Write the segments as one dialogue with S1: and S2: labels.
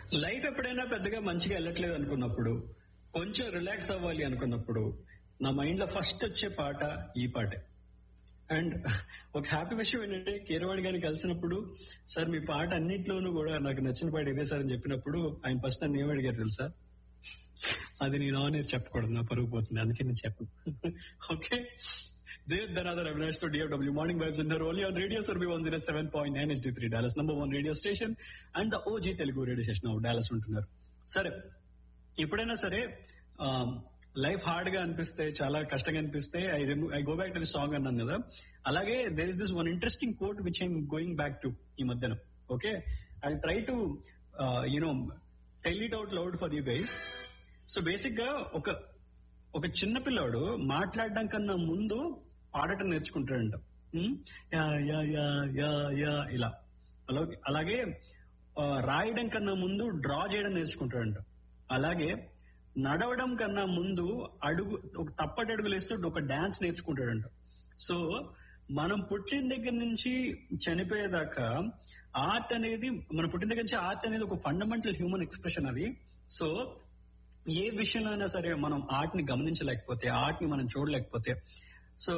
S1: Life ఎప్పుడైనా పెద్దగా మంచిగా వెళ్ళట్లేదు అనుకున్నప్పుడు కొంచెం రిలాక్స్ అవ్వాలి అనుకున్నప్పుడు నా మైండ్ లో ఫస్ట్ వచ్చే పాట ఈ పాటే అండ్ ఒక హ్యాపీ విషయం ఏంటంటే కీరవాణి గారిని కలిసినప్పుడు సార్ మీ పాట అన్నిట్లోనూ కూడా నాకు నచ్చిన పాట ఇదే సార్ అని చెప్పినప్పుడు ఆయన ఫస్ట్ నన్ను ఏమి అడిగారు తెలుసా అది నేను ఆన్ ఎయిర్ చెప్పకూడదు నా పరుగు పోతుంది అందుకే నేను చెప్పను okay There, then other Avinash to DFW Morning Vibes in only on Radio Survey 107.9 HD3 Dallas number one radio station and the OG Telugu radio station of Dallas ఉంటున్నారు సరే ఎప్పుడైనా సరే లైఫ్ హార్డ్ గా అనిపిస్తే చాలా కష్టంగా అనిపిస్తే I I go back to the song అన్నాను కదా అలాగే there is this one interesting quote which I'm going back to ఈ మధ్యన okay I try to you know tell it out loud for you guys so basic గా ఒక ఒక చిన్న పిల్లాడు మాట్లాడడం కన్నా ముందు పాడటం నేర్చుకుంటాడంట um, yeah yeah yeah yeah yeah ఇలా అలాగే అలాగే ఆ, రాయడం కన్నా ముందు డ్రా చేయడం నేర్చుకుంటాడంట అలాగే నడవడం కన్నా ముందు అడుగు ఒక తప్పటి అడుగులు వేస్తూ ఒక డాన్స్ నేర్చుకుంటాడంట సో మనం పుట్టిన దగ్గర నుంచి చనిపోయేదాకా ఆర్ట్ అనేది మన పుట్టిన దగ్గర నుంచి ఆర్ట్ అనేది ఒక ఫండమెంటల్ హ్యూమన్ ఎక్స్ప్రెషన్ అది సో ఏ విషయంలో అయినా సరే మనం ఆర్ట్ ని గమనించలేకపోతే ఆర్ట్ ని మనం చూడలేకపోతే సో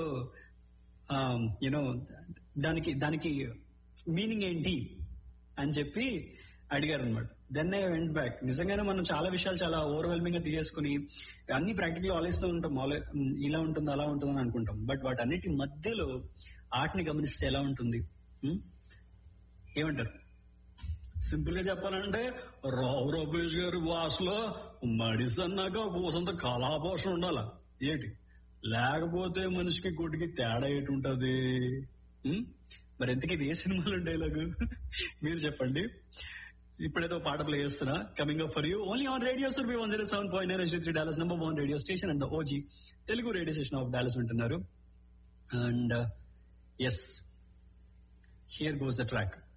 S1: యూనో దానికి దానికి మీనింగ్ ఏంటి అని చెప్పి అడిగారు అనమాట దెన్ ఐ వెంట్ బ్యాక్ నిజంగానే మనం చాలా విషయాలు చాలా ఓవర్వెల్మింగ్ గా తీసేసుకుని అన్ని ప్రాక్టికల్ ఆలోచిస్తూ ఉంటాం ఆలో- ఇలా ఉంటుంది అలా ఉంటుంది అని అనుకుంటాం బట్ వాటన్నిటి మధ్యలో ఆర్ట్ ని గమనిస్తే ఎలా ఉంటుంది Hmm? ఏమంటారు సింపుల్ గా చెప్పాలంటే రావు రమేష్ గారి భాషలో మడిసి అన్నాక పూసంత కళాపోషణ ఉండాల ఏంటి లేకపోతే మనిషికి గుడ్డికి తేడా ఏంటి ఉంటది ఉం? మరి ఎంతకీ ఇది ఏ సినిమాలో డైలాగు మీరు చెప్పండి ఇప్పుడేదో పాట ప్లే చేస్తున్నా coming up for you only on radio Surabhi one zero seven point nine three Dallas number one radio station and OG Telugu radio station of Dallas వింటున్నారు and yes here goes the track